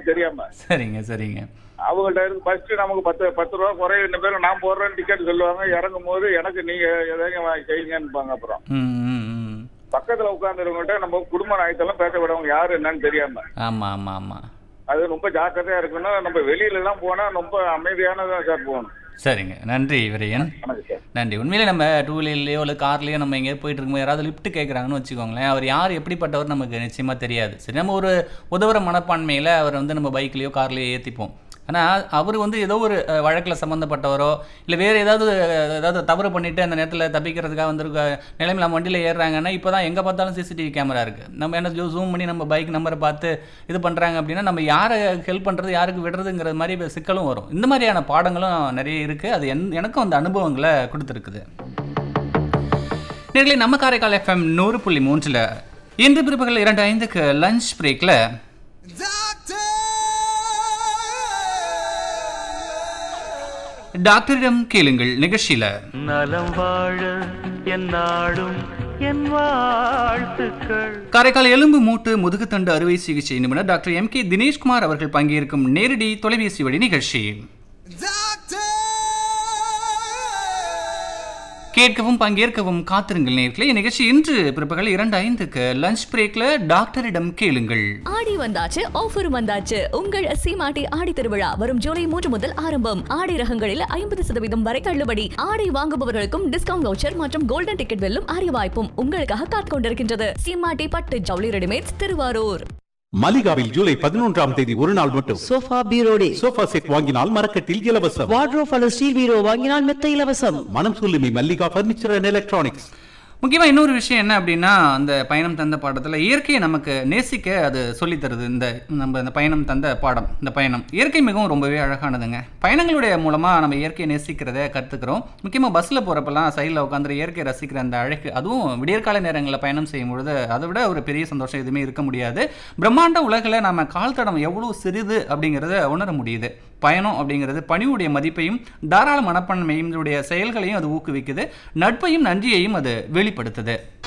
என்னன்னு தெரியாம சரிங்க சரிங்க அவங்கள்ட்ட இருந்து ஃபர்ஸ்ட் நமக்கு பத்து பத்து ரூபா குறைய இந்த பேரும் நான் போடுறேன் டிக்கெட் சொல்லுவாங்க இறங்கும் போது எனக்கு நீங்க எதையும் வாங்கி செய்யுங்கன்னுப்பாங்க அப்புறம் ம் ம் ம் பக்கத்துல உட்காந்துருவங்ககிட்ட நம்ம குடும்ப நாயத்தெல்லாம் பேச விடவங்க யாரு என்னன்னு தெரியாம ஆமாம் ஆமாம் ஆமாம் அது ரொம்ப ஜாக்கிரதையா இருக்கணும் நம்ம வெளியில எல்லாம் போனா ரொம்ப அமைதியானதா சார் போகணும் சரிங்க நன்றி விரையன் வணக்கம் சார் நன்றி உண்மையிலே நம்ம டூ வீலர்லையோ இல்லை கார்லேயோ நம்ம எங்கேயோ போயிட்டு இருக்கும்போது யாராவது லிஃப்ட் கேட்குறாங்கன்னு வச்சுக்கோங்களேன் அவர் யார் எப்படிப்பட்டவர் நமக்கு நிச்சயமாக தெரியாது சரி நம்ம ஒரு உதவுற மனப்பான்மையில் அவர் வந்து நம்ம பைக்லேயோ கார்லேயோ ஏற்றிப்போம் ஆனால் அவர் வந்து ஏதோ ஒரு வழக்கில் சம்மந்தப்பட்டவரோ இல்லை வேறு ஏதாவது அஹ், ஏதாவது தவறு பண்ணிவிட்டு அந்த நேரத்தில் தப்பிக்கிறதுக்காக வந்திருக்க நிலைமையில் நம்ம வண்டியில் ஏறுறாங்கன்னா இப்போ தான் எங்கே பார்த்தாலும் சிசிடிவி கேமரா இருக்குது நம்ம என்ன ஜூம் பண்ணி நம்ம பைக் நம்பரை பார்த்து இது பண்ணுறாங்க அப்படின்னா நம்ம யாரை ஹெல்ப் பண்ணுறது யாருக்கு விடுறதுங்கிற மாதிரி இப்ப சிக்கலும் வரும் இந்த மாதிரியான பாடங்களும் நிறைய இருக்குது அது என் எனக்கும் அந்த அனுபவங்களை கொடுத்துருக்குது நேர்களை நம்ம காரைக்கால் எஃப்எம் நூறு புள்ளி மூன்றில் இன்று பிற்பகல் இரண்டு ஐந்துக்கு லஞ்ச் பிரேக்கில் டாக்டரிடம் கேளுங்கள் நிகழ்ச்சியில் நலம் வாழ என் நாடும் என் வாழ்த்துக்கள் காரைக்கால் எலும்பு மூட்டு முதுகுத்தண்டு அறுவை சிகிச்சை நிபுணர் டாக்டர் எம் கே தினேஷ்குமார் அவர்கள் பங்கேற்கும் நேரடி தொலைபேசி வழி நிகழ்ச்சி கேட்கவும் பங்கேற்கவும் காத்திருங்கள் நேர்களே நிகழ்ச்சி இன்று பிற்பகல் இரண்டு ஐந்துக்கு லஞ்ச் பிரேக்ல டாக்டரிடம் கேளுங்கள் ஆடி வந்தாச்சு ஆஃபர் வந்தாச்சு உங்கள் சீமாட்டி ஆடி திருவிழா வரும் ஜூலை மூன்று முதல் ஆரம்பம் ஆடை ரகங்களில் ஐம்பது சதவீதம் வரை தள்ளுபடி ஆடை வாங்குபவர்களுக்கும் டிஸ்கவுண்ட் வவுச்சர் மற்றும் கோல்டன் டிக்கெட் வெல்லும் அரிய வாய்ப்பும் உங்களுக்காக காத்துக் கொண்டிருக்கின்றது சீமாட்டி பட்டு ஜவுளி ரெடிமேட்ஸ் திருவாரூர் மலிகாவில் ஜூலை பதினொன்றாம் தேதி ஒரு நாள் மட்டும் sofa bureau day sofa set வாங்கினால் மரக்கட்டில் இலவசம் வார்ட்ரோப் அல்லது ஸ்டீல் பீரோ வாங்கினால் மெத்த இலவசம் மனம் சொல்லுமி மல்லிகா பர்னிச்சர் அண்ட் எலக்ட்ரானிக்ஸ் முக்கியமாக இன்னொரு விஷயம் என்ன அப்படின்னா அந்த பயணம் தந்த பாடத்தில் இயற்கையை நமக்கு நேசிக்க அது சொல்லித் தருது இந்த நம்ம இந்த பயணம் தந்த பாடம் இந்த பயணம் இயற்கை மிகவும் ரொம்பவே அழகானதுங்க பயணங்களுடைய மூலமாக நம்ம இயற்கையை நேசிக்கிறத கற்றுக்கிறோம் முக்கியமாக பஸ்ஸில் போகிறப்பெல்லாம் சைடில் உட்காந்து இயற்கையை ரசிக்கிற அந்த அழகு அதுவும் விடியற்கால நேரங்களில் பயணம் செய்யும் பொழுது அதை விட ஒரு பெரிய சந்தோஷம் எதுவுமே இருக்க முடியாது பிரம்மாண்ட உலகில் நம்ம கால் தடம் எவ்வளோ சிறிது அப்படிங்கிறத உணர முடியுது பயணம் அப்படிங்கிறது பணிவுடைய மதிப்பையும் தாராள மனப்பான்மையும் இதனுடைய செயல்களையும் அது ஊக்குவிக்குது நட்பையும் நன்றியையும் அது வெளிப்படுத்துது